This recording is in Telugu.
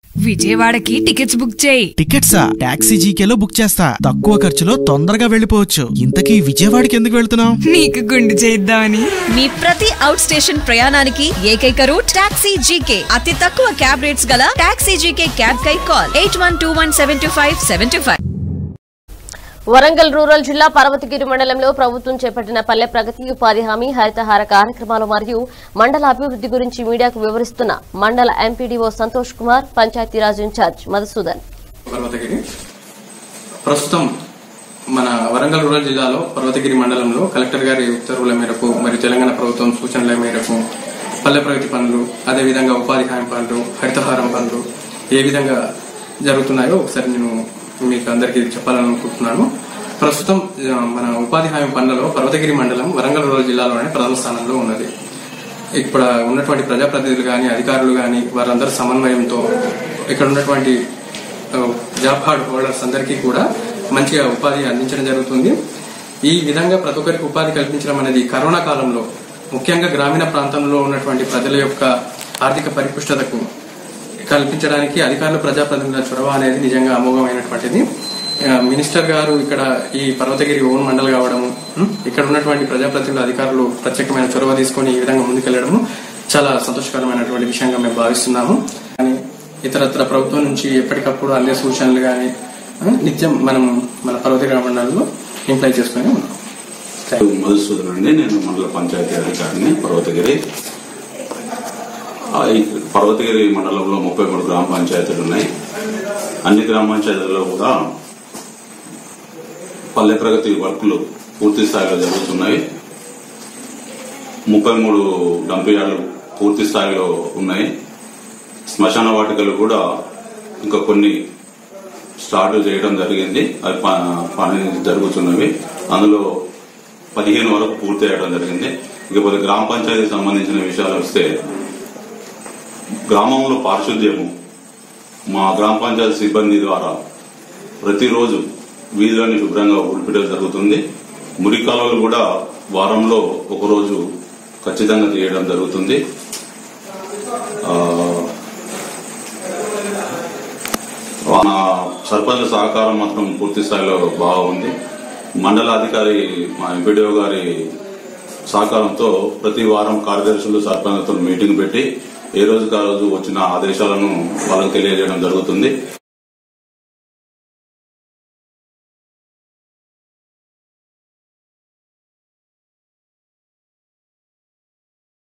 విజయవాడకి టికెట్స్ బుక్ చేయి టికెట్సా టాక్సీ జీకేలో బుక్ చేస్తా తక్కువ ఖర్చులో తొందరగా వెళ్ళిపోవచ్చు ఇంతకీ విజయవాడకి ఎందుకు వెళ్తున్నావు నీకు గుండు చేద్దామని మీ ప్రతి అవుట్ స్టేషన్ ప్రయాణానికి ఏకైక రూట్ టాక్సీ జీకే అతి తక్కువ క్యాబ్ రేట్స్ గల టాక్సీ జీకే క్యాబ్ కై call eight one two one seven two five seven two five Warangal rural జిల్లా పర్వతగిరి మండలంలో ప్రభుత్వం చేపట్టిన పల్లె ప్రగతి ఉపాధి హామీ హరితహార కార్యక్రమాలు మరియు మండల అభివృద్ధి గురించి మీడియాకు వివరిస్తున్న మండల ఎంపీడీఓ సంతోష్ కుమార్ పంచాయతీరాజ్ ఇన్ఛార్జ్ మధుసూదన్ పర్వతగిరి ప్రస్తుతం మన వరంగల్ రూరల్ జిల్లాలో పర్వతగిరి మండలంలో కలెక్టర్ గారి ఉత్తర్వుల మేరకు మరియు తెలంగాణ ప్రభుత్వం సూచనల మేరకు పల్లె ప్రగతి పనులు అదేవిధంగా ఉపాధి హామీ పనులు హరితహారం పనులు ఏ విధంగా జరుగుతున్నాయో ఒకసారి నేను మీకు అందరికీ చెప్పాలనుకుంటున్నాను ప్రస్తుతం ఆ, మన ఉపాధి హామీ పనులలో పర్వతగిరి మండలం వరంగల్ రూరల్ జిల్లాలోనే ప్రథమ స్థానంలో ఉన్నది ఇక్కడ ఉన్నటువంటి ప్రజాప్రతినిధులు కానీ అధికారులు కానీ వారందరి సమన్వయంతో ఇక్కడ ఉన్నటువంటి ఆ, జాబ్ కార్డ్ హోల్డర్స్ అందరికీ కూడా మంచిగా ఉపాధి అందించడం జరుగుతుంది ఈ విధంగా ప్రతి ఒక్కరికి ఉపాధి కల్పించడం అనేది కరోనా కాలంలో ముఖ్యంగా గ్రామీణ ప్రాంతంలో ఉన్నటువంటి ప్రజల యొక్క ఆర్థిక పరిపుష్టతకు కల్పించడానికి అధికారులు ప్రజాప్రతినిధుల చొరవ అనేది నిజంగా అమోఘమైనటువంటిది ఆ, మినిస్టర్ గారు ఇక్కడ ఈ పర్వతగిరి ఓన్ మండల్ కావడము ఉం, ఇక్కడ ఉన్నటువంటి ప్రజాప్రతినిధుల అధికారులు ప్రత్యేకమైన చొరవ తీసుకొని ఈ విధంగా ముందుకెళ్లడము చాలా సంతోషకరమైనటువంటి విషయంగా మేము భావిస్తున్నాము కానీ ఇతరత్ర ప్రభుత్వం నుంచి ఎప్పటికప్పుడు అందే సూచనలు కానీ నిత్యం మనం మన పర్వతగిరి మండలంలో ఇంప్లై చేసుకుని ఉన్నాం Thank you. మధుసూదన్ అండి నేను మండల పంచాయతీ అధికారిని పర్వతగిరి ఆ, ఈ పర్వతగిరి మండలంలో ముప్పై మూడు గ్రామ పంచాయతీలు ఉన్నాయి అన్ని గ్రామ పంచాయతీల్లో కూడా పల్లె ప్రగతి వర్కులు పూర్తి స్థాయిలో జరుగుతున్నాయి ముప్పై మూడు డంప్ యార్డులు పూర్తి స్థాయిలో ఉన్నాయి శ్మశాన వాటికలు కూడా ఇంకా కొన్ని స్టార్ట్ చేయడం జరిగింది అవి ప- పని జరుగుతున్నవి అందులో పదిహేను వరకు పూర్తి చేయడం జరిగింది ఇకపోతే గ్రామ పంచాయతీకి సంబంధించిన విషయాలు వస్తే గ్రామంలో పారిశుద్ధ్యము మా గ్రామ పంచాయతీ సిబ్బంది ద్వారా ప్రతిరోజు వీధులన్నీ శుభ్రంగా ఊడిపియడం జరుగుతుంది మురికి కాలువలు కూడా వారంలో ఒకరోజు ఖచ్చితంగా తీయడం జరుగుతుంది ఆ, మన సర్పంచ్ సహకారం మాత్రం పూర్తి స్థాయిలో బాగుంది మండల అధికారి మా ఎంపీడీఓ గారి సహకారంతో ప్రతి వారం కార్యదర్శులు సర్పంచ్తో మీటింగ్ పెట్టి ఏ రోజుకి ఆ రోజు వచ్చిన ఆదేశాలను వాళ్ళకి తెలియజేయడం జరుగుతుంది